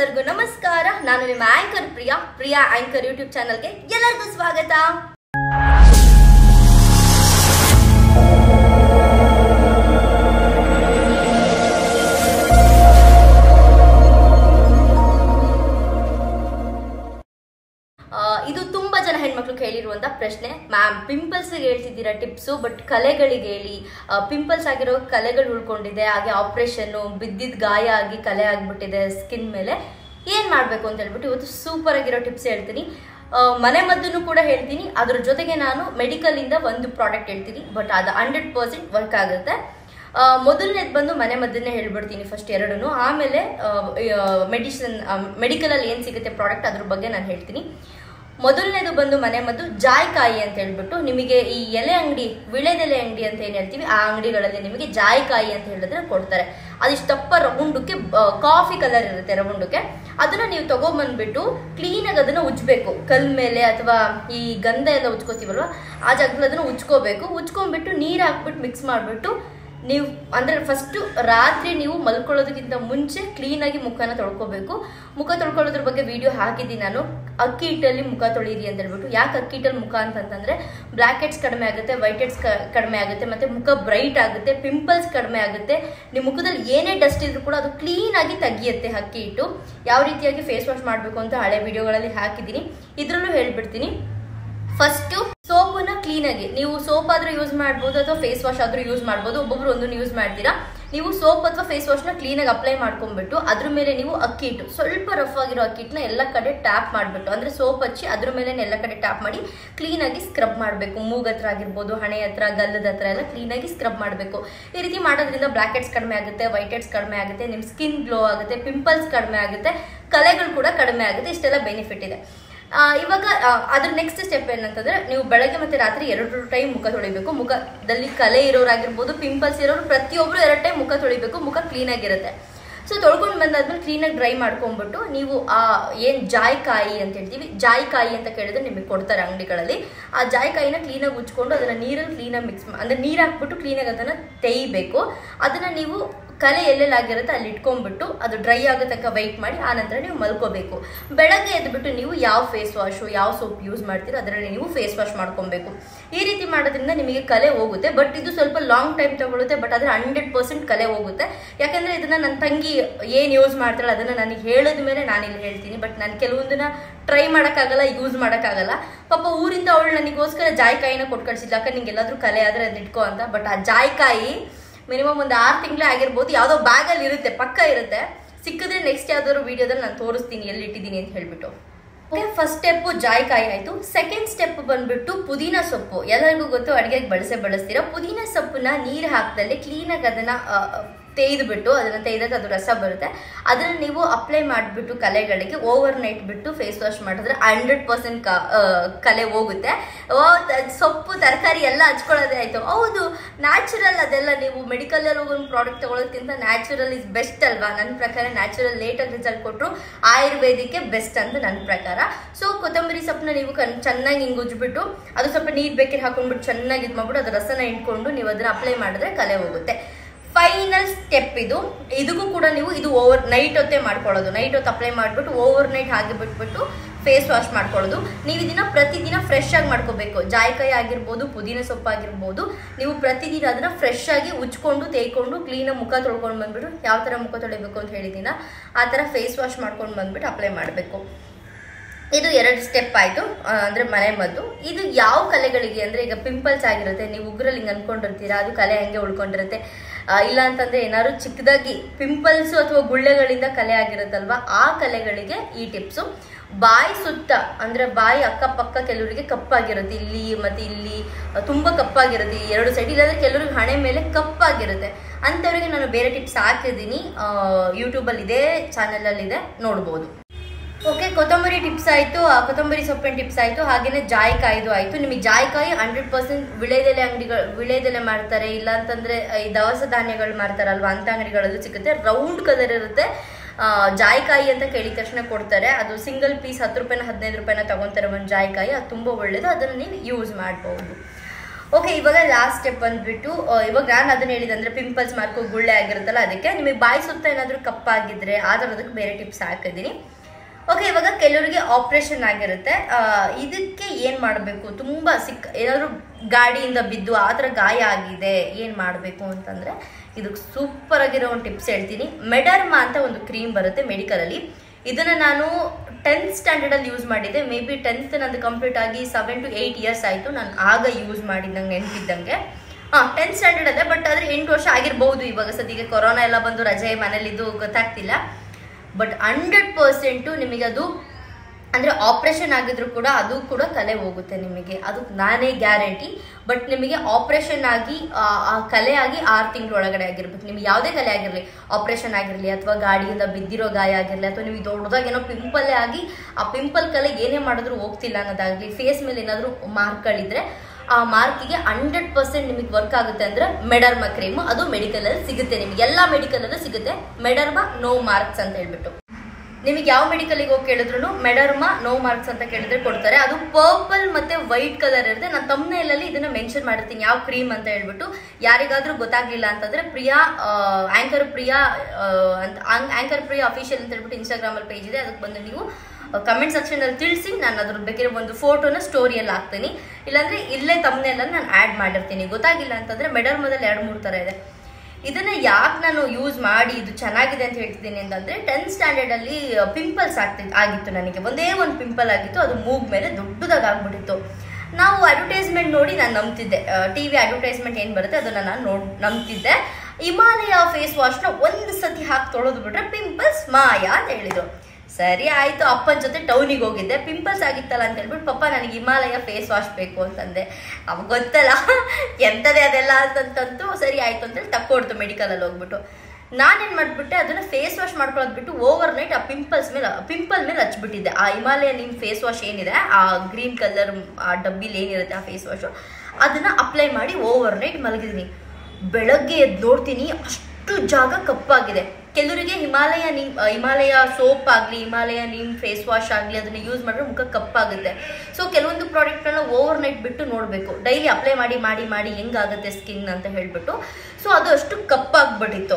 ಎಲ್ಲರಿಗೂ ನಮಸ್ಕಾರ ನಾನು ನಿಮ್ಮ anchor Priya Priya anchor YouTube ಚಾನಲ್ಗೆ ಎಲ್ಲರಿಗೂ ಸ್ವಾಗತ ಆ, ಇದು ತುಂಬಾ ಜನ ಹೆಣ್ಮಕ್ಳು ಕೇಳಿರುವಂತ ಪ್ರಶ್ನೆ ಮ್ಯಾಮ್ ಪಿಂಪಲ್ಸ್ ಹೇಳ್ತಿದ್ದೀರಾ ಟಿಪ್ಸು ಬಟ್ ಕಲೆಗಳಿಗೆ ಹೇಳಿ ಪಿಂಪಲ್ಸ್ ಆಗಿರೋ ಕಲೆಗಳು ಉಳ್ಕೊಂಡಿದೆ ಹಾಗೆ ಆಪರೇಷನ್ ಬಿದ್ದಿದ್ ಗಾಯ ಆಗಿ ಕಲೆ ಆಗ್ಬಿಟ್ಟಿದೆ ಸ್ಕಿನ್ ಮೇಲೆ ಏನ್ ಮಾಡ್ಬೇಕು ಅಂತ ಹೇಳ್ಬಿಟ್ಟು ಇವತ್ತು ಸೂಪರ್ ಆಗಿರೋ ಟಿಪ್ಸ್ ಹೇಳ್ತೀನಿ ಆ, ಮನೆ ಮದ್ದನ್ನು ಕೂಡ ಹೇಳ್ತೀನಿ ಅದ್ರ ಜೊತೆಗೆ ನಾನು ಮೆಡಿಕಲ್ ಇಂದ ಒಂದು ಪ್ರಾಡಕ್ಟ್ ಹೇಳ್ತೀನಿ ಬಟ್ ಅದು ಹಂಡ್ರೆಡ್ ಪರ್ಸೆಂಟ್ ವರ್ಕ್ ಆಗುತ್ತೆ ಮೊದಲನೇದು ಬಂದು ಮನೆ ಮದ್ದನ್ನೇ ಹೇಳ್ಬಿಡ್ತೀನಿ ಫಸ್ಟ್ ಎರಡೂ ಆಮೇಲೆ ಮೆಡಿಸಿನ್ ಮೆಡಿಕಲಲ್ಲಿ ಏನು ಸಿಗುತ್ತೆ ಪ್ರಾಡಕ್ಟ್ ಅದ್ರ ಬಗ್ಗೆ ನಾನು ಹೇಳ್ತೀನಿ ಮೊದಲನೇದು ಬಂದು ಮನೆ ಮದ್ದು ಜಾಯ್ಕಾಯಿ ಅಂತ ಹೇಳ್ಬಿಟ್ಟು ನಿಮಗೆ ಈ ಎಲೆ ಅಂಗಡಿ ವಿಳೆದೆಲೆ ಅಂಗಡಿ ಅಂತ ಏನು ಹೇಳ್ತೀವಿ ಆ ಅಂಗಡಿಗಳಲ್ಲಿ ನಿಮಗೆ ಜಾಯ್ಕಾಯಿ ಅಂತ ಹೇಳಿದ್ರೆ ಕೊಡ್ತಾರೆ ಅದಿಷ್ಟಪ್ಪ ರೌಂಡಕ್ಕೆ ಕಾಫಿ ಕಲರ್ ಇರುತ್ತೆ ರೌಂಡಕ್ಕೆ ಅದನ್ನ ನೀವು ತಗೊಂಬಂದ್ಬಿಟ್ಟು ಕ್ಲೀನಾಗಿ ಅದನ್ನ ಉಜ್ಬೇಕು ಕಲ್ ಮೇಲೆ ಅಥವಾ ಈ ಗಂಧ ಎಲ್ಲ ಉಜ್ಕೋತೀವಲ್ವ ಆ ಜಾಗದಲ್ಲಿ ಅದನ್ನ ಉಜ್ಕೋಬೇಕು ಉಜ್ಕೊಂಡ್ಬಿಟ್ಟು ನೀರು ಹಾಕ್ಬಿಟ್ಟು ಮಿಕ್ಸ್ ಮಾಡಿಬಿಟ್ಟು ನೀವು ಅಂದ್ರೆ ಫಸ್ಟ್ ರಾತ್ರಿ ನೀವು ಮಲ್ಕೊಳ್ಳೋದಕ್ಕಿಂತ ಮುಂಚೆ ಕ್ಲೀನಾಗಿ ಮುಖನ ತೊಳ್ಕೊಬೇಕು ಮುಖ ತೊಳ್ಕೊಳ್ಳೋದ್ರ ಬಗ್ಗೆ ವಿಡಿಯೋ ಹಾಕಿದ್ದೀನಿ ನಾನು ಅಕ್ಕಿ ಹಿಟ್ಟಲ್ಲಿ ಮುಖ ತೊಳೀರಿ ಅಂತ ಹೇಳ್ಬಿಟ್ಟು ಯಾಕೆ ಅಕ್ಕಿ ಹಿಟ್ಟಲ್ಲಿ ಮುಖ ಅಂತಂತಂದ್ರೆ ಬ್ಲ್ಯಾಕ್ ಹೆಡ್ಸ್ ಕಡಿಮೆ ಆಗುತ್ತೆ ವೈಟ್ ಹೆಡ್ಸ್ ಕಡಿಮೆ ಆಗುತ್ತೆ ಮತ್ತೆ ಮುಖ ಬ್ರೈಟ್ ಆಗುತ್ತೆ ಪಿಂಪಲ್ಸ್ ಕಡಿಮೆ ಆಗುತ್ತೆ ನಿಮ್ಮ ಮುಖದಲ್ಲಿ ಏನೇ ಡಸ್ಟ್ ಇದ್ರೂ ಕೂಡ ಅದು ಕ್ಲೀನ್ ಆಗಿ ತೆಗಿಯುತ್ತೆ ಅಕ್ಕಿ ಹಿಟ್ಟು ಯಾವ ರೀತಿಯಾಗಿ ಫೇಸ್ ವಾಶ್ ಮಾಡಬೇಕು ಅಂತ ಹಳೆ ವಿಡಿಯೋಗಳಲ್ಲಿ ಹಾಕಿದ್ದೀನಿ ಇದ್ರಲ್ಲೂ ಹೇಳ್ಬಿಡ್ತೀನಿ ಫಸ್ಟ್ ಸೋಪನ್ನ ಕ್ಲೀನಾಗಿ ನೀವು ಸೋಪ್ ಆದ್ರೂ ಯೂಸ್ ಮಾಡ್ಬೋದು ಅಥವಾ ಫೇಸ್ ವಾಶ್ ಆದ್ರೂ ಯೂಸ್ ಮಾಡ್ಬೋದು ಒಬ್ಬೊಬ್ರು ಒಂದನ್ನು ಯೂಸ್ ಮಾಡ್ತೀರಾ ನೀವು ಸೋಪ್ ಅಥವಾ ಫೇಸ್ ವಾಶ್ನ ಕ್ಲೀನಾಗಿ ಅಪ್ಲೈ ಮಾಡ್ಕೊಂಡ್ಬಿಟ್ಟು ಅದ್ರ ಮೇಲೆ ನೀವು ಅಕ್ಕಿ ಹಿಟ್ಟು ಸ್ವಲ್ಪ ರಫ್ ಆಗಿರೋ ಅಕ್ಕಿ ಹಿಟ್ಟನ್ನ ಎಲ್ಲ ಕಡೆ ಟ್ಯಾಪ್ ಮಾಡಿಬಿಟ್ಟು ಅಂದ್ರೆ ಸೋಪ್ ಹಚ್ಚಿ ಅದ್ರ ಮೇಲೆ ಎಲ್ಲ ಕಡೆ ಟ್ಯಾಪ್ ಮಾಡಿ ಕ್ಲೀನಾಗಿ ಸ್ಕ್ರಬ್ ಮಾಡಬೇಕು ಮೂಗ್ ಹತ್ರ ಆಗಿರ್ಬೋದು ಹಣೆ ಹತ್ರ ಗಲ್ಲದ ಹತ್ರ ಎಲ್ಲ ಕ್ಲೀನಾಗಿ ಸ್ಕ್ರಬ್ ಮಾಡಬೇಕು ಈ ರೀತಿ ಮಾಡೋದ್ರಿಂದ ಬ್ಲ್ಯಾಕ್ ಹೆಡ್ಸ್ ಕಡಿಮೆ ಆಗುತ್ತೆ ವೈಟ್ ಹೆಡ್ಸ್ ಕಡಿಮೆ ಆಗುತ್ತೆ ನಿಮ್ಮ ಸ್ಕಿನ್ ಗ್ಲೋ ಆಗುತ್ತೆ ಪಿಂಪಲ್ಸ್ ಕಡಿಮೆ ಆಗುತ್ತೆ ಕಲೆಗಳು ಕೂಡ ಕಡಿಮೆ ಆಗುತ್ತೆ ಇಷ್ಟೆಲ್ಲ ಬೆನಿಫಿಟ್ ಇದೆ ಆ, ಇವಾಗ ಆ, ಅದ್ರ ನೆಕ್ಸ್ಟ್ ಸ್ಟೆಪ್ ಏನಂತಂದ್ರೆ ನೀವು ಬೆಳಗ್ಗೆ ಮತ್ತೆ ರಾತ್ರಿ ಎರಡು ಟೈಮ್ ಮುಖ ತೊಳಿಬೇಕು ಮುಖದಲ್ಲಿ ಕಲೆ ಇರೋರಾಗಿರ್ಬೋದು ಪಿಂಪಲ್ಸ್ ಇರೋರು ಪ್ರತಿಯೊಬ್ರು ಎರಡು ಟೈಮ್ ಮುಖ ತೊಳಿಬೇಕು ಮುಖ ಕ್ಲೀನ್ ಆಗಿರುತ್ತೆ ಸೊ ತೊಳ್ಕೊಂಡು ಬಂದಾದ್ಮೇಲೆ ಕ್ಲೀನಾಗಿ ಡ್ರೈ ಮಾಡ್ಕೊಂಡ್ಬಿಟ್ಟು ನೀವು ಆ ಏನು ಜಾಯ್ಕಾಯಿ ಅಂತ ಹೇಳ್ತೀವಿ ಜಾಯ್ಕಾಯಿ ಅಂತ ಕೇಳಿದ್ರೆ ನಿಮಗೆ ಕೊಡ್ತಾರೆ ಅಂಗಡಿಗಳಲ್ಲಿ ಆ ಜಾಯ್ಕಾಯಿನ ಕ್ಲೀನಾಗಿ ಉಜ್ಕೊಂಡು ಅದನ್ನ ನೀರಲ್ಲಿ ಕ್ಲೀನಾಗಿ ಮಿಕ್ಸ್ ಅಂದ್ರೆ ನೀರು ಹಾಕ್ಬಿಟ್ಟು ಕ್ಲೀನಾಗಿ ಅದನ್ನ ತೆಯ್ಬೇಕು ಅದನ್ನ ನೀವು ಕಲೆ ಎಲ್ಲೆಲ್ಲಾಗಿರುತ್ತೆ ಅಲ್ಲಿ ಇಟ್ಕೊಂಡ್ಬಿಟ್ಟು ಅದು ಡ್ರೈ ಆಗೋ ತನಕ ವೆಯ್ಟ್ ಮಾಡಿ ಆ ನಂತರ ನೀವು ಮಲ್ಕೋಬೇಕು ಬೆಳಗ್ಗೆ ಎದ್ಬಿಟ್ಟು ನೀವು ಯಾವ ಫೇಸ್ ವಾಶು ಯಾವ ಸೋಪ್ ಯೂಸ್ ಮಾಡ್ತೀರೋ ಅದರಲ್ಲಿ ನೀವು ಫೇಸ್ ವಾಶ್ ಮಾಡ್ಕೊಬೇಕು ಈ ರೀತಿ ಮಾಡೋದ್ರಿಂದ ನಿಮಗೆ ಕಲೆ ಹೋಗುತ್ತೆ ಬಟ್ ಇದು ಸ್ವಲ್ಪ ಲಾಂಗ್ ಟೈಮ್ ತಗೊಳುತ್ತೆ ಬಟ್ ಅದ್ರ ಹಂಡ್ರೆಡ್ ಪರ್ಸೆಂಟ್ ಕಲೆ ಹೋಗುತ್ತೆ ಯಾಕಂದ್ರೆ ಇದನ್ನ ನನ್ನ ತಂಗಿ ಏನು ಯೂಸ್ ಮಾಡ್ತಾಳೆ ಅದನ್ನ ನನಗೆ ಹೇಳಿದ ಮೇಲೆ ನಾನು ಇಲ್ಲಿ ಹೇಳ್ತೀನಿ ಬಟ್ ನಾನು ಕೆಲವೊಂದನ್ನ ಟ್ರೈ ಮಾಡೋಕ್ಕಾಗಲ್ಲ ಯೂಸ್ ಮಾಡೋಕ್ಕಾಗಲ್ಲ ಪಾಪ ಊರಿಂದ ಅವಳು ನನಗೋಸ್ಕರ ಜಾಯ್ಕಾಯಿನ ಕೊಟ್ಟು ಕಳ್ಸಿದ್ಲ ಅಕ್ಕ ನಿಂಗೆ ಎಲ್ಲಾದ್ರೂ ಕಲೆ ಆದ್ರೆ ಅದನ್ನ ಇಟ್ಕೋ ಅಂತ ಬಟ್ ಆ ಜಾಯ್ಕಾಯಿ ಮಿನಿಮಮ್ ಒಂದು ಆರು ತಿಂಗಳೇ ಆಗಿರ್ಬೋದು ಯಾವುದೋ ಬ್ಯಾಗಲ್ಲಿ ಇರುತ್ತೆ ಪಕ್ಕ ಇರುತ್ತೆ ಸಿಕ್ಕಿದ್ರೆ ನೆಕ್ಸ್ಟ್ ಯಾವ್ದಾದ್ರು ವಿಡಿಯೋದಲ್ಲಿ ನಾನು ತೋರಿಸ್ತೀನಿ ಎಲ್ಲಿ ಇಟ್ಟಿದ್ದೀನಿ ಅಂತ ಹೇಳ್ಬಿಟ್ಟು ಓಕೆ ಫಸ್ಟ್ ಸ್ಟೆಪ್ ಜಾಯ್ಕಾಯಿ ಆಯ್ತು ಸೆಕೆಂಡ್ ಸ್ಟೆಪ್ ಬಂದ್ಬಿಟ್ಟು ಪುದೀನ ಸೊಪ್ಪು ಎಲ್ಲರಿಗೂ ಗೊತ್ತು ಅಡುಗೆಗೆ ಬಳಸೇ ಬಳಸ್ತೀರಾ ಪುದೀನ ಸೊಪ್ಪನ್ನ ನೀರು ಹಾಕ್ದಲ್ಲಿ ಕ್ಲೀನಾಗಿ ಅದನ್ನ ತೆಗೆದುಬಿಟ್ಟು ಅದನ್ನ ತೆಗೆದಾಗ ಅದು ರಸ ಬರುತ್ತೆ ಅದನ್ನ ನೀವು ಅಪ್ಲೈ ಮಾಡಿಬಿಟ್ಟು ಕಲೆಗಳಿಗೆ ಓವರ್ ನೈಟ್ ಬಿಟ್ಟು ಫೇಸ್ ವಾಶ್ ಮಾಡಿದ್ರೆ ಹಂಡ್ರೆಡ್ ಪರ್ಸೆಂಟ್ ಕಲೆ ಹೋಗುತ್ತೆ ಓ ತ- ಸೊಪ್ಪು ತರಕಾರಿ ಎಲ್ಲ ಹಚ್ಕೊಳ್ಳೋದೇ ಆಯ್ತು ಹೌದು ನ್ಯಾಚುರಲ್ ಅದೆಲ್ಲ ನೀವು ಮೆಡಿಕಲ್ ಹೋಗಿ ಒಂದು ಪ್ರಾಡಕ್ಟ್ ತಗೊಳ್ಳೋದಕ್ಕಿಂತ ನ್ಯಾಚುರಲ್ ಇಸ್ ಬೆಸ್ಟ್ ಅಲ್ವಾ ನನ್ನ ಪ್ರಕಾರ ನ್ಯಾಚುರಲ್ ಲೇಟಾಗಿ ರಿಸಲ್ಟ್ ಕೊಟ್ಟರು ಆಯುರ್ವೇದಿಕ್ಕೆ ಬೆಸ್ಟ್ ಅಂತ ನನ್ನ ಪ್ರಕಾರ ಸೊ ಕೊತ್ತಂಬರಿ ಸೊಪ್ಪನ್ನ ನೀವು ಕಣ್ ಚೆನ್ನಾಗಿ ಹಿಂಗೆ ಉಜ್ಬಿಟ್ಟು ಅದು ಸ್ವಲ್ಪ ನೀರು ಬೇಕಿದ್ರೆ ಹಾಕೊಂಡ್ಬಿಟ್ಟು ಚೆನ್ನಾಗಿ ಇದು ಮಾಡ್ಬಿಟ್ಟು ಅದು ರಸನ ಇಟ್ಕೊಂಡು ನೀವು ಅದನ್ನ ಅಪ್ಲೈ ಮಾಡಿದ್ರೆ ಕಲೆ ಹೋಗುತ್ತೆ ಫೈನಲ್ ಸ್ಟೆಪ್ ಇದು ಇದಕ್ಕೂ ಕೂಡ ನೀವು ಇದು ಓವರ್ ನೈಟ್ ಹೊತ್ತೇ ಮಾಡ್ಕೊಳ್ಳೋದು ನೈಟ್ ಹೊತ್ತು ಅಪ್ಲೈ ಮಾಡಿಬಿಟ್ಟು ಓವರ್ ನೈಟ್ ಹಾಗೆ ಬಿಟ್ಬಿಟ್ಟು ಫೇಸ್ ವಾಶ್ ಮಾಡ್ಕೊಳ್ಳೋದು ನೀವು ಇದನ್ನ ಪ್ರತಿದಿನ ಫ್ರೆಶ್ ಆಗಿ ಮಾಡ್ಕೋಬೇಕು ಜಾಯ್ಕಾಯಿ ಆಗಿರ್ಬೋದು ಪುದೀನ ಸೊಪ್ಪು ಆಗಿರ್ಬೋದು ನೀವು ಪ್ರತಿದಿನ ಅದನ್ನ ಫ್ರೆಶ್ ಆಗಿ ಉಜ್ಕೊಂಡು ತೇಯ್ಕೊಂಡು ಕ್ಲೀನಾಗಿ ಮುಖ ತೊಳ್ಕೊಂಡು ಬಂದ್ಬಿಟ್ಟು ಯಾವ ಥರ ಮುಖ ತೊಳಿಬೇಕು ಅಂತ ಹೇಳಿದ್ದೀನ ಆ ಥರ ಫೇಸ್ ವಾಶ್ ಮಾಡ್ಕೊಂಡು ಬಂದ್ಬಿಟ್ಟು ಅಪ್ಲೈ ಮಾಡಬೇಕು ಇದು ಎರಡು ಸ್ಟೆಪ್ ಆಯಿತು ಅಂದರೆ ಮನೆ ಮದ್ದು ಇದು ಯಾವ ಕಲೆಗಳಿಗೆ ಅಂದರೆ ಈಗ ಪಿಂಪಲ್ಸ್ ಆಗಿರುತ್ತೆ ನೀವು ಉಗ್ರಲ್ಲಿ ಹಿಂಗೆ ಅನ್ಕೊಂಡಿರ್ತೀರಾ ಅದು ಕಲೆ ಹಂಗೆ ಉಳ್ಕೊಂಡಿರುತ್ತೆ ಆ, ಇಲ್ಲ ಅಂತಂದರೆ ಏನಾದ್ರು ಚಿಕ್ಕದಾಗಿ ಪಿಂಪಲ್ಸು ಅಥವಾ ಗುಳ್ಳೆಗಳಿಂದ ಕಲೆ ಆಗಿರುತ್ತಲ್ವಾ ಆ ಕಲೆಗಳಿಗೆ ಈ ಟಿಪ್ಸು ಬಾಯಿ ಸುತ್ತ ಅಂದರೆ ಬಾಯಿ ಅಕ್ಕಪಕ್ಕ ಕೆಲವರಿಗೆ ಕಪ್ಪಾಗಿರುತ್ತೆ ಇಲ್ಲಿ ಮತ್ತು ಇಲ್ಲಿ ತುಂಬ ಕಪ್ಪಾಗಿರುತ್ತೆ ಈ ಎರಡು ಸೈಡ್ ಇಲ್ಲಾಂದರೆ ಕೆಲವರಿಗೆ ಹಣೆ ಮೇಲೆ ಕಪ್ಪಾಗಿರುತ್ತೆ ಅಂಥವ್ರಿಗೆ ನಾನು ಬೇರೆ ಟಿಪ್ಸ್ ಹಾಕಿದ್ದೀನಿ ಯೂಟ್ಯೂಬಲ್ಲಿ ಇದೆ ಚಾನಲಲ್ಲಿ ಇದೆ ನೋಡ್ಬೋದು ಓಕೆ ಕೊತ್ತಂಬರಿ ಟಿಪ್ಸ್ ಆಯಿತು ಕೊತ್ತಂಬರಿ ಸೊಪ್ಪಿನ ಟಿಪ್ಸ್ ಆಯಿತು ಹಾಗೇನೆ ಜಾಯ್ಕಾಯಿದು ಆಯಿತು ನಿಮಗೆ ಜಾಯ್ಕಾಯಿ ಹಂಡ್ರೆಡ್ ಪರ್ಸೆಂಟ್ ವಿಳೆದೆಲೆ ಅಂಗಡಿಗಳು ವಿಳೆದೆಲೆ ಮಾಡ್ತಾರೆ ಇಲ್ಲ ಅಂತಂದ್ರೆ ಈ ದವಸ ಧಾನ್ಯಗಳು ಮಾಡ್ತಾರಲ್ವಾ ಅಂತ ಅಂಗಡಿಗಳಲ್ಲೂ ಸಿಗುತ್ತೆ ರೌಂಡ್ ಕಲರ್ ಇರುತ್ತೆ ಆ, ಜಾಯ್ಕಾಯಿ ಅಂತ ಕೇಳಿದ ತಕ್ಷಣ ಕೊಡ್ತಾರೆ ಅದು ಸಿಂಗಲ್ ಪೀಸ್ ಹತ್ತು ರೂಪಾಯಿನ ಹದಿನೈದು ರೂಪಾಯಿನ ತಗೊಂತಾರೆ ಒಂದು ಜಾಯ್ಕಾಯಿ ಅದು ತುಂಬ ಒಳ್ಳೇದು ಅದನ್ನು ನೀವು ಯೂಸ್ ಮಾಡ್ಬೋದು ಓಕೆ ಇವಾಗ ಲಾಸ್ಟ್ ಸ್ಟೆಪ್ ಬಂದ್ಬಿಟ್ಟು ಆ, ಇವಾಗ ನಾನು ಅದನ್ನ ಹೇಳಿದೆ ಅಂದ್ರೆ ಪಿಂಪಲ್ಸ್ ಮಾರ್ಕು ಗುಳ್ಳೆ ಆಗಿರುತ್ತಲ್ಲ ಅದಕ್ಕೆ ನಿಮಗೆ ಬಾಯಿ ಸುತ್ತ ಏನಾದರೂ ಕಪ್ಪಾಗಿದ್ರೆ ಆ ಥರದಕ್ಕೆ ಬೇರೆ ಟಿಪ್ಸ್ ಹಾಕಿದ್ದೀನಿ ಓಕೆ ಇವಾಗ ಕೆಲವರಿಗೆ ಆಪ್ರೇಷನ್ ಆಗಿರುತ್ತೆ ಆ, ಇದಕ್ಕೆ ಏನು ಮಾಡಬೇಕು ತುಂಬ ಸಿಕ್ ಏನಾದರೂ ಗಾಡಿಯಿಂದ ಬಿದ್ದು ಆ ಥರ ಗಾಯ ಆಗಿದೆ ಏನು ಮಾಡಬೇಕು ಅಂತಂದರೆ ಇದಕ್ಕೆ ಸೂಪರ್ ಆಗಿರೋ ಒಂದು ಟಿಪ್ಸ್ ಹೇಳ್ತೀನಿ ಮೆಡರ್ಮಾ ಅಂತ ಒಂದು ಕ್ರೀಮ್ ಬರುತ್ತೆ ಮೆಡಿಕಲಲ್ಲಿ ಇದನ್ನು ನಾನು ಟೆಂತ್ ಸ್ಟ್ಯಾಂಡರ್ಡಲ್ಲಿ ಯೂಸ್ ಮಾಡಿದ್ದೆ ಮೇ ಬಿ ಟೆಂತ್ ನಂದು ಕಂಪ್ಲೀಟ್ ಆಗಿ ಸೆವೆನ್ ಟು ಏಯ್ಟ್ ಇಯರ್ಸ್ ಆಯಿತು ನಾನು ಆಗ ಯೂಸ್ ಮಾಡಿದ್ದಂಗೆ ನೆನಪಿದ್ದಂಗೆ ಹಾಂ ಟೆಂತ್ ಸ್ಟ್ಯಾಂಡರ್ಡ್ ಅದೇ ಬಟ್ ಆದರೆ ಎಂಟು ವರ್ಷ ಆಗಿರ್ಬೋದು ಇವಾಗ ಸದ್ಯಕ್ಕೆ ಕೊರೋನಾ ಎಲ್ಲ ಬಂದು ರಜೆ ಮನೇಲಿದ್ದು ಗೊತ್ತಾಗ್ತಿಲ್ಲ ಬಟ್ ಹಂಡ್ರೆಡ್ ಪರ್ಸೆಂಟು ನಿಮಗೆ ಅದು ಅಂದರೆ ಆಪ್ರೇಷನ್ ಆಗಿದ್ರು ಕೂಡ ಅದು ಕೂಡ ಕಲೆ ಹೋಗುತ್ತೆ ನಿಮಗೆ ಅದು ನಾನೇ ಗ್ಯಾರಂಟಿ ಬಟ್ ನಿಮಗೆ ಆಪ್ರೇಷನ್ ಆಗಿ ಆ ಆ ಕಲೆ ಆಗಿ ಆರು ತಿಂಗಳ ಒಳಗಡೆ ಆಗಿರ್ಬೇಕು ನಿಮ್ಗೆ ಯಾವುದೇ ಕಲೆ ಆಗಿರಲಿ ಆಪ್ರೇಷನ್ ಆಗಿರಲಿ ಅಥವಾ ಗಾಡಿಯಿಂದ ಬಿದ್ದಿರೋ ಗಾಯ ಆಗಿರಲಿ ಅಥವಾ ನಿಮಗೆ ದೊಡ್ಡದಾಗಿ ಏನೋ ಪಿಂಪಲ್ಲೇ ಆಗಿ ಆ ಪಿಂಪಲ್ ಕಲೆ ಏನೇ ಮಾಡಿದ್ರು ಹೋಗ್ತಿಲ್ಲ ಅನ್ನೋದಾಗಲಿ ಫೇಸ್ ಮೇಲೆ ಏನಾದರೂ ಮಾರ್ಕ್ಗಳಿದ್ರೆ ಆ ಮಾರ್ಕಿಗೆ ಹಂಡ್ರೆಡ್ ಪರ್ಸೆಂಟ್ ನಿಮಗೆ ವರ್ಕ್ ಆಗುತ್ತೆ ಅಂದ್ರೆ ಮೆಡರ್ಮಾ ಕ್ರೀಮ್ ಅದು ಮೆಡಿಕಲಲ್ಲಿ ಸಿಗುತ್ತೆ ನಿಮಗೆ ಎಲ್ಲ ಮೆಡಿಕಲಲ್ಲೂ ಸಿಗುತ್ತೆ ಮೆಡರ್ಮಾ ನೋ ಮಾರ್ಕ್ಸ್ ಅಂತ ಹೇಳ್ಬಿಟ್ಟು ನಿಮಗೆ ಯಾವ ಮೆಡಿಕಲಿಗೆ ಹೋಗಿ ಕೇಳಿದ್ರು ಮೆಡರ್ಮಾ ನೋ ಮಾರ್ಕ್ಸ್ ಅಂತ ಕೇಳಿದ್ರೆ ಕೊಡ್ತಾರೆ ಅದು ಪರ್ಪಲ್ ಮತ್ತೆ ವೈಟ್ ಕಲರ್ ಇರುತ್ತೆ ನಾನು ತಮ್ಮನೇಲಲ್ಲಿ ಇದನ್ನ ಮೆನ್ಷನ್ ಮಾಡಿರ್ತೀನಿ ಯಾವ ಕ್ರೀಮ್ ಅಂತ ಹೇಳ್ಬಿಟ್ಟು ಯಾರಿಗಾದ್ರೂ ಗೊತ್ತಾಗ್ಲಿಲ್ಲ ಅಂತಂದ್ರೆ ಪ್ರಿಯಾ ಆಂಕರ್ ಪ್ರಿಯಾ ಆ, ಅಂತ ಆಂಕರ್ ಪ್ರಿಯಾ ಅಫಿಷಿಯಲ್ ಅಂತ ಹೇಳ್ಬಿಟ್ಟು ಇನ್ಸ್ಟಾಗ್ರಾಮ್ ಅಲ್ಲಿ ಪೇಜ್ ಇದೆ ಅದಕ್ಕೆ ಬಂದು ನೀವು ಕಮೆಂಟ್ ಸೆಕ್ಷನ್ ಅಲ್ಲಿ ತಿಳಿಸಿ ನಾನು ಅದ್ರ ಬೇಕಿರೋ ಒಂದು ಫೋಟೋನ ಸ್ಟೋರಿಯಲ್ಲಿ ಹಾಕ್ತೀನಿ ಇಲ್ಲಾಂದ್ರೆ ಇಲ್ಲೇ ತಮ್ಮನೆಲ್ಲ ನಾನು ಆ್ಯಡ್ ಮಾಡಿರ್ತೀನಿ ಗೊತ್ತಾಗಿಲ್ಲ ಅಂತಂದ್ರೆ ಮೆಡರ್ಮಾದಲ್ಲಿ ಎರಡು ಮೂರು ಥರ ಇದೆ ಇದನ್ನ ಯಾಕೆ ನಾನು ಯೂಸ್ ಮಾಡಿ ಇದು ಚೆನ್ನಾಗಿದೆ ಅಂತ ಹೇಳ್ತಿದ್ದೀನಿ ಅಂತಂದ್ರೆ ಟೆಂತ್ ಸ್ಟ್ಯಾಂಡರ್ಡ್ ಅಲ್ಲಿ ಪಿಂಪಲ್ಸ್ ಆಗ್ತಿ ಆಗಿತ್ತು ನನಗೆ ಒಂದೇ ಒಂದು ಪಿಂಪಲ್ ಆಗಿತ್ತು ಅದು ಮೂಗ್ ಮೇಲೆ ದೊಡ್ಡದಾಗಿ ಆಗ್ಬಿಟ್ಟಿತ್ತು ನಾವು ಅಡ್ವರ್ಟೈಸ್ಮೆಂಟ್ ನೋಡಿ ನಾನು ನಂಬ್ತಿದ್ದೆ ಟಿ ವಿ ಅಡ್ವರ್ಟೈಸ್ಮೆಂಟ್ ಏನು ಬರುತ್ತೆ ಅದನ್ನ ನಾನು ನೋಡ್ ನಂಬ್ತಿದ್ದೆ ಹಿಮಾಲಯ ಫೇಸ್ ವಾಶ್ನ ಒಂದು ಸತಿ ಹಾಕಿ ತೊಳೆದು ಬಿಟ್ರೆ ಪಿಂಪಲ್ಸ್ ಮಾಯ ಅಂತ ಹೇಳಿದ್ರು ಸರಿ ಆಯ್ತು ಅಪ್ಪನ ಜೊತೆ ಟೌನಿಗೆ ಹೋಗಿದ್ದೆ ಪಿಂಪಲ್ಸ್ ಆಗಿತ್ತಲ್ಲ ಅಂತ ಹೇಳ್ಬಿಟ್ಟು ಪಪ್ಪ ನನಗೆ ಹಿಮಾಲಯ ಫೇಸ್ ವಾಶ್ ಬೇಕು ಅಂತಂದೆ ಅವಾಗ ಗೊತ್ತಲ್ಲ ಎಂಥದೇ ಅದೆಲ್ಲ ಅಂತಂತಂತು ಸರಿ ಆಯ್ತು ಅಂತೇಳಿ ತಕ್ಕೊಡ್ತು ಮೆಡಿಕಲಲ್ಲಿ ಹೋಗ್ಬಿಟ್ಟು ನಾನೇನು ಮಾಡಿಬಿಟ್ಟೆ ಅದನ್ನು ಫೇಸ್ ವಾಶ್ ಮಾಡ್ಕೊಳ್ಳೋದು ಬಿಟ್ಟು ಓವರ್ ನೈಟ್ ಆ ಪಿಂಪಲ್ಸ್ ಮೇಲೆ ಪಿಂಪಲ್ ಮೇಲೆ ಹಚ್ಬಿಟ್ಟಿದ್ದೆ ಆ ಹಿಮಾಲಯ ನಿಮ್ಮ ಫೇಸ್ ವಾಶ್ ಏನಿದೆ ಆ ಗ್ರೀನ್ ಕಲರ್ ಆ ಡಬ್ಬಿಲಿ ಏನಿರುತ್ತೆ ಆ ಫೇಸ್ ವಾಶು ಅದನ್ನು ಅಪ್ಲೈ ಮಾಡಿ ಓವರ್ ನೈಟ್ ಮಲಗಿದ್ದೀನಿ ಬೆಳಗ್ಗೆ ಎದ್ದು ನೋಡ್ತೀನಿ ಅಷ್ಟು ಜಾಗ ಕಪ್ಪಾಗಿದೆ ಕೆಲವರಿಗೆ ಹಿಮಾಲಯ ನಿಮ್ ಆ, ಹಿಮಾಲಯ ಸೋಪ್ ಆಗಲಿ ಹಿಮಾಲಯ ನಿಮ್ ಫೇಸ್ ವಾಶ್ ಆಗಲಿ ಅದನ್ನ ಯೂಸ್ ಮಾಡಿದ್ರೆ ಮುಖ ಕಪ್ಪಾಗುತ್ತೆ ಸೊ ಕೆಲವೊಂದು ಪ್ರಾಡಕ್ಟ್ಗಳನ್ನ ಓವರ್ ನೈಟ್ ಬಿಟ್ಟು ನೋಡಬೇಕು ಡೈಲಿ ಅಪ್ಲೈ ಮಾಡಿ ಮಾಡಿ ಮಾಡಿ ಹೆಂಗಾಗುತ್ತೆ ಸ್ಕಿನ್ ಅಂತ ಹೇಳ್ಬಿಟ್ಟು ಸೊ ಅದು ಅಷ್ಟು ಕಪ್ಪಾಗ್ಬಿಟ್ಟಿತ್ತು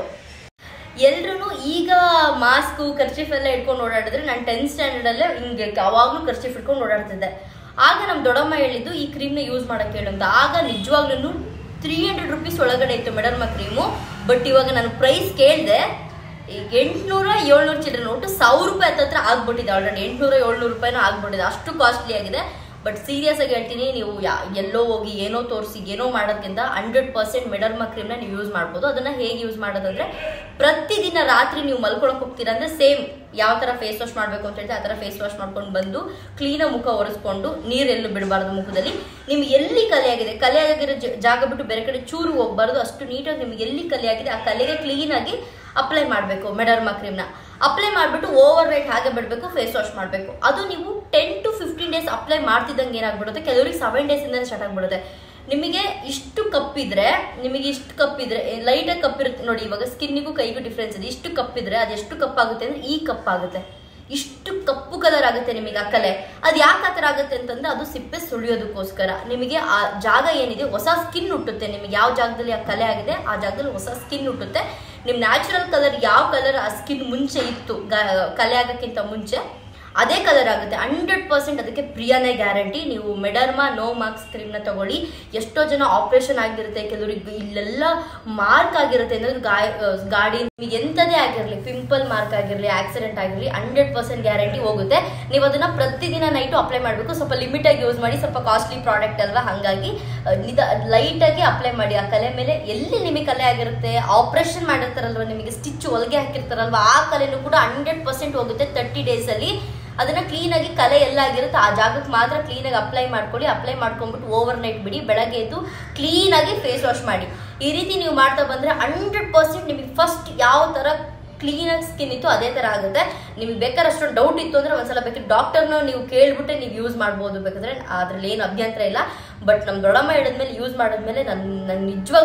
ಎಲ್ರೂ ಈಗ ಮಾಸ್ಕು ಕರ್ಚೀಫ್ ಎಲ್ಲ ಇಟ್ಕೊಂಡು ಓಡಾಡಿದ್ರೆ ನಾನು ಟೆಂತ್ ಸ್ಟ್ಯಾಂಡರ್ಡಲ್ಲೇ ಹಿಂಗೆ ಯಾವಾಗಲೂ ಕರ್ಚೀಫ್ ಇಟ್ಕೊಂಡು ಓಡಾಡ್ತಿದ್ದೆ ಆಗ ನಮ್ಮ ದೊಡ್ಡಮ್ಮ ಹೇಳಿದ್ದು ಈ ಕ್ರೀಮ್ನ ಯೂಸ್ ಮಾಡಕ್ಕೆ ಹೇಳು ಅಂತ ಆಗ ನಿಜವಾಗ್ಲೂ ತ್ರೀ ಹಂಡ್ರೆಡ್ ರುಪೀಸ್ ಒಳಗಡೆ ಇತ್ತು ಮೇಡಮ್ ಕ್ರೀಮು ಬಟ್ ಇವಾಗ ನಾನು ಪ್ರೈಸ್ ಕೇಳಿದೆ ಈಗ ಎಂಟ್ನೂರ ಏಳ್ನೂರು ಚಿಲ್ಡ್ರನ್ ಒಟ್ಟು ಸಾವಿರ ರೂಪಾಯಿ ಹತ್ತತ್ರ ಆಗ್ಬಿಟ್ಟಿದೆ ಆಲ್ರೆಡಿ ಎಂಟ್ನೂರ ಏಳ್ನೂರು ರೂಪಾಯಿನೂ ಆಗ್ಬಿಟ್ಟಿದೆ ಅಷ್ಟು ಕಾಸ್ಟ್ಲಿ ಆಗಿದೆ ಬಟ್ ಸೀರಿಯಸ್ ಆಗಿ ಹೇಳ್ತೀನಿ ನೀವು ಯಾ ಎಲ್ಲೋ ಹೋಗಿ ಏನೋ ತೋರಿಸಿ ಏನೋ ಮಾಡೋದ್ಕಿಂತ ಹಂಡ್ರೆಡ್ ಪರ್ಸೆಂಟ್ ಮೆಡರ್ಮಾ ಕ್ರೀಮ್ನ ನೀವು ಯೂಸ್ ಮಾಡ್ಬೋದು ಅದನ್ನ ಹೇಗೆ ಯೂಸ್ ಮಾಡೋದಂದ್ರೆ ಪ್ರತಿದಿನ ರಾತ್ರಿ ನೀವು ಮಲ್ಕೊಳಕ್ ಹೋಗ್ತೀರಾ ಅಂದ್ರೆ ಸೇಮ್ ಯಾವ ತರ ಫೇಸ್ ವಾಶ್ ಮಾಡಬೇಕು ಅಂತ ಹೇಳ್ತೀವಿ ಆ ಥರ ಫೇಸ್ ವಾಶ್ ಮಾಡ್ಕೊಂಡು ಬಂದು ಕ್ಲೀನಾಗಿ ಮುಖ ಒರೆಸ್ಕೊಂಡು ನೀರೆಲ್ಲೂ ಬಿಡಬಾರ್ದು ಮುಖದಲ್ಲಿ ನಿಮ್ಗೆ ಎಲ್ಲಿ ಕಲೆ ಆಗಿದೆ ಕಲೆ ಆಗಿರೋ ಜ- ಜಾಗ ಬಿಟ್ಟು ಬೇರೆ ಕಡೆ ಚೂರು ಹೋಗ್ಬಾರ್ದು ಅಷ್ಟು ನೀಟಾಗಿ ನಿಮ್ಗೆ ಎಲ್ಲಿ ಕಲೆ ಆಗಿದೆ ಆ ಕಲೆಗೆ ಕ್ಲೀನಾಗಿ ಅಪ್ಲೈ ಮಾಡಬೇಕು ಮೆಡರ್ಮಾ ಕ್ರೀಮ್ನ ಅಪ್ಲೈ ಮಾಡಿಬಿಟ್ಟು ಓವರ್ ನೈಟ್ ಹಾಗೆ ಬಿಡಬೇಕು ಫೇಸ್ ವಾಶ್ ಮಾಡಬೇಕು ಅದು ನೀವು ten to fifteen days apply ಮಾಡ್ತಿದ್ದಂಗೆ ಏನಾಗ್ಬಿಡುತ್ತೆ ಕೆಲವರಿಗೆ ಸೆವೆನ್ ಡೇಸಿಂದ ಸ್ಟಾರ್ಟ್ ಆಗ್ಬಿಡುತ್ತೆ ನಿಮಗೆ ಇಷ್ಟು ಕಪ್ಪಿದ್ರೆ ನಿಮಗೆ ಇಷ್ಟು ಕಪ್ಪಿದ್ರೆ ಲೈಟಾಗಿ ಕಪ್ಪಿರುತ್ತೆ ನೋಡಿ ಇವಾಗ ಸ್ಕಿನ್ನಿಗೂ ಕೈಗೂ ಡಿಫ್ರೆನ್ಸ್ ಇದೆ ಇಷ್ಟು ಕಪ್ಪಿದ್ರೆ ಅದೆಷ್ಟು ಕಪ್ಪಾಗುತ್ತೆ ಅಂದ್ರೆ ಈ ಕಪ್ಪಾಗುತ್ತೆ ಇಷ್ಟು ಕಪ್ಪು ಕಲರ್ ಆಗುತ್ತೆ ನಿಮಗೆ ಆ ಕಲೆ ಅದು ಯಾಕೆ ಆ ಥರ ಆಗುತ್ತೆ ಅಂತಂದ್ರೆ ಅದು ಸಿಪ್ಪೆ ಸುಳಿಯೋದಕ್ಕೋಸ್ಕರ ನಿಮಗೆ ಆ ಜಾಗ ಏನಿದೆ ಹೊಸ ಸ್ಕಿನ್ ಹುಟ್ಟುತ್ತೆ ನಿಮಗೆ ಯಾವ ಜಾಗದಲ್ಲಿ ಆ ಕಲೆ ಆಗಿದೆ ಆ ಜಾಗದಲ್ಲಿ ಹೊಸ ಸ್ಕಿನ್ ಹುಟ್ಟುತ್ತೆ ನಿಮ್ಮ ನ್ಯಾಚುರಲ್ ಕಲರ್ ಯಾವ ಕಲರ್ ಆ ಸ್ಕಿನ್ ಮುಂಚೆ ಇತ್ತು ಗ- ಕಲೆ ಆಗೋಕ್ಕಿಂತ ಮುಂಚೆ ಅದೇ ಕಲರ್ ಆಗುತ್ತೆ ಹಂಡ್ರೆಡ್ ಪರ್ಸೆಂಟ್ ಅದಕ್ಕೆ ಪ್ರಿಯಾನೇ ಗ್ಯಾರಂಟಿ ನೀವು ಮೆಡರ್ಮಾ ನೋ ಮಾರ್ಕ್ಸ್ ಕ್ರೀಮ್ನ ತಗೊಳ್ಳಿ ಎಷ್ಟೋ ಜನ ಆಪರೇಷನ್ ಆಗಿರುತ್ತೆ ಕೆಲವರಿಗೆ ಇಲ್ಲೆಲ್ಲ ಮಾರ್ಕ್ ಆಗಿರುತ್ತೆ ಏನಾದ್ರು ಗಾಯ ಆ, ಗಾಡಿ ನಿಮಗೆ ಎಂಥದೇ ಆಗಿರಲಿ ಪಿಂಪಲ್ ಮಾರ್ಕ್ ಆಗಿರಲಿ ಆಕ್ಸಿಡೆಂಟ್ ಆಗಿರಲಿ ಹಂಡ್ರೆಡ್ ಪರ್ಸೆಂಟ್ ಗ್ಯಾರಂಟಿ ಹೋಗುತ್ತೆ ನೀವು ಅದನ್ನ ಪ್ರತಿದಿನ ನೈಟು ಅಪ್ಲೈ ಮಾಡಬೇಕು ಸ್ವಲ್ಪ ಲಿಮಿಟಾಗಿ ಯೂಸ್ ಮಾಡಿ ಸ್ವಲ್ಪ ಕಾಸ್ಟ್ಲಿ ಪ್ರಾಡಕ್ಟ್ ಅಲ್ವಾ ಹಾಗಾಗಿ ಆ, ನಿದ ಲೈಟಾಗಿ ಅಪ್ಲೈ ಮಾಡಿ ಆ ಕಲೆ ಮೇಲೆ ಎಲ್ಲಿ ನಿಮಗೆ ಕಲೆ ಆಗಿರುತ್ತೆ ಆಪರೇಷನ್ ಮಾಡಿರ್ತಾರಲ್ವ ನಿಮಗೆ ಸ್ಟಿಚ್ ಹೊಲಿಗೆ ಹಾಕಿರ್ತಾರಲ್ವ ಆ ಕಲೆನೂ ಕೂಡ ಹಂಡ್ರೆಡ್ ಪರ್ಸೆಂಟ್ ಹೋಗುತ್ತೆ ತರ್ಟಿ ಡೇಸಲ್ಲಿ ಅದನ್ನ ಕ್ಲೀನಾಗಿ ಕಲೆ ಎಲ್ಲ ಆಗಿರುತ್ತೆ ಆ ಜಾಗಕ್ಕೆ ಮಾತ್ರ ಕ್ಲೀನಾಗಿ ಅಪ್ಲೈ ಮಾಡ್ಕೊಳ್ಳಿ ಅಪ್ಲೈ ಮಾಡ್ಕೊಂಡ್ಬಿಟ್ಟು ಓವರ್ ನೈಟ್ ಬಿಡಿ ಬೆಳಗ್ಗೆ ಎದ್ದು ಕ್ಲೀನಾಗಿ ಫೇಸ್ ವಾಶ್ ಮಾಡಿ ಈ ರೀತಿ ನೀವು ಮಾಡ್ತಾ ಬಂದ್ರೆ ಹಂಡ್ರೆಡ್ ಪರ್ಸೆಂಟ್ ನಿಮಗೆ ಫಸ್ಟ್ ಯಾವ ಥರ ಕ್ಲೀನಾಗಿ ಸ್ಕಿನ್ ಇತ್ತು ಅದೇ ಥರ ಆಗುತ್ತೆ ನಿಮಗೆ ಬೇಕಾದ್ರೆ ಅಷ್ಟೊಂದು ಡೌಟ್ ಇತ್ತು ಅಂದ್ರೆ ಒಂದ್ಸಲ ಬೇಕಾದ್ರೆ ಡಾಕ್ಟರ್ನ ನೀವು ಕೇಳ್ಬಿಟ್ಟೆ ನೀವು ಯೂಸ್ ಮಾಡ್ಬೋದು ಬೇಕಾದ್ರೆ ಅದ್ರಲ್ಲಿ ಏನು ಅಭ್ಯಂತರ ಇಲ್ಲ ಬಟ್ ನಮ್ಮ ದೊಡ್ಡಮ್ಮ ಹೇಳಿದ್ಮೇಲೆ ಯೂಸ್ ಮಾಡಿದ್ಮೇಲೆ ನನ್ನ ನನ್ನ ನಿಜವಾಗ್ಲೂ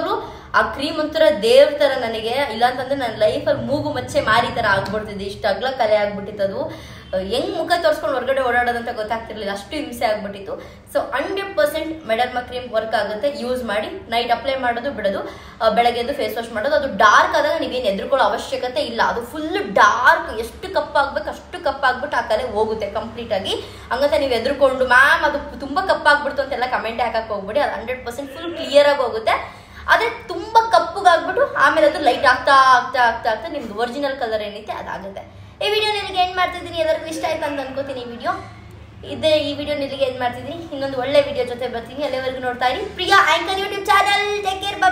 ಆ ಕ್ರೀಮ್ ಒಂಥರ ದೇವ್ರ ತರ ನನಗೆ ಇಲ್ಲಾಂತಂದ್ರೆ ನನ್ನ ಲೈಫಲ್ಲಿ ಮೂಗು ಮಚ್ಚೆ ಮಾರಿ ತರ ಆಗ್ಬಿಡ್ತಿದ್ದೆ ಇಷ್ಟು ಅಗ್ಲ ಕಲೆ ಆಗ್ಬಿಟ್ಟಿತ್ತು ಅದು ಹೆಂಗ್ ಮುಖ ತೋರಿಸ್ಕೊಂಡು ಹೊರಗಡೆ ಓಡಾಡೋದಂತ ಗೊತ್ತಾಗ್ತಿರ್ಲಿಲ್ಲ ಅಷ್ಟು ಹಿಂಸೆ ಆಗ್ಬಿಟ್ಟಿತ್ತು so hundred percent Mederma cream work ಆಗುತ್ತೆ ಯೂಸ್ ಮಾಡಿ ನೈಟ್ ಅಪ್ಲೈ ಮಾಡೋದು ಬಿಡೋದು ಆ, ಬೆಳಗ್ಗೆ ಎದ್ದು ಫೇಸ್ ವಾಶ್ ಮಾಡೋದು ಅದು ಡಾರ್ಕ್ ಆದಾಗ ನೀವೇನು ಎದುರ್ಕೊಳ್ಳೋ ಅವಶ್ಯಕತೆ ಇಲ್ಲ ಅದು ಫುಲ್ ಡಾರ್ಕ್ ಎಷ್ಟು ಕಪ್ಪಾಗ್ಬೇಕು ಅಷ್ಟು ಕಪ್ಪಾಗ್ಬಿಟ್ಟು ಆ ಕಲೆ ಹೋಗುತ್ತೆ ಕಂಪ್ಲೀಟ್ ಆಗಿ ಹಂಗಂತ ನೀವು ಎದುರ್ಕೊಂಡು ಮ್ಯಾಮ್ ಅದು ತುಂಬಾ ಕಪ್ಪಾಗ್ಬಿಡ್ತು ಅಂತೆಲ್ಲ ಕಮೆಂಟ್ ಹಾಕಕ್ ಹೋಗ್ಬಿಡಿ ಅದು ಹಂಡ್ರೆಡ್ ಪರ್ಸೆಂಟ್ ಫುಲ್ ಕ್ಲಿಯರ್ ಆಗಿ ಹೋಗುತ್ತೆ ಆದ್ರೆ ತುಂಬಾ ಕಪ್ಪುಗಾಗ್ಬಿಟ್ಟು ಆಮೇಲೆ ಅದು ಲೈಟ್ ಆಗ್ತಾ ಆಗ್ತಾ ಆಗ್ತಾ ಆಗ್ತಾ ನಿಮ್ದು ಒರಿಜಿನಲ್ ಕಲರ್ ಏನೈತೆ ಅದಾಗುತ್ತೆ ಈ ವಿಡಿಯೋ ನಿನಗೆ ಏನ್ ಮಾಡ್ತಿದ್ದೀನಿ ಎಲ್ಲರಿಗೂ ಇಷ್ಟ ಆಯ್ತು ಅಂತ ಅನ್ಕೋತೀನಿ ಈ ವಿಡಿಯೋ ಇದೇ ಈ ವಿಡಿಯೋ ನಿಲ್ಲಿಗೆ ಏನ್ ಮಾಡ್ತಿದ್ದೀನಿ ಇನ್ನೊಂದು ಒಳ್ಳೆ ವಿಡಿಯೋ ಜೊತೆ ಬರ್ತೀನಿ ಅಲ್ಲಿವರೆಗೂ ನೋಡ್ತಾ ಇರಿ Priya anchor YouTube channel take care